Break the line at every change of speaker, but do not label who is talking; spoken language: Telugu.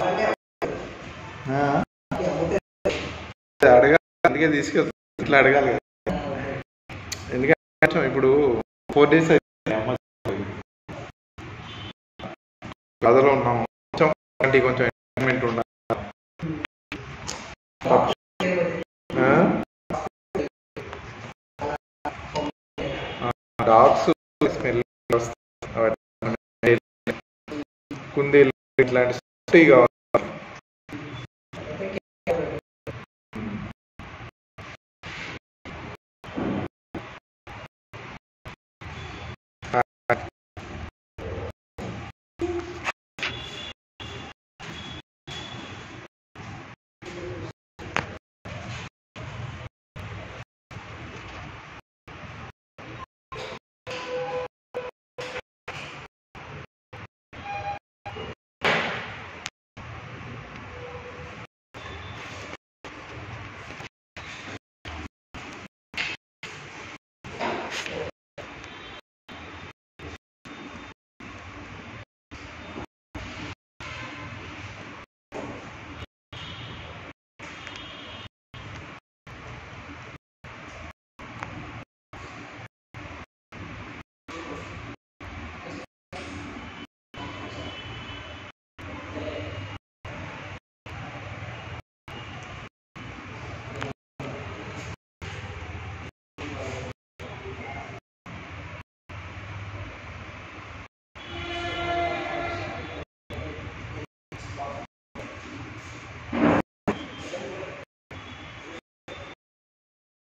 ఆ? అడగాలి అందుకే తీసుకెళ్తా ఇట్లా అడగాలి కదా. ఎందుకంటే కొంచెం ఇప్పుడు ఫోర్ డేస్ అయితే అమ్మ బాధలో ఉన్నాము కొంచెం అంటే కొంచెం ఎంటర్టైన్మెంట్ ఉండాలి డాగ్స్ స్మెల్ వస్తాయి కుందేలు ఇట్లాంటి సేఫ్టీ కావాలి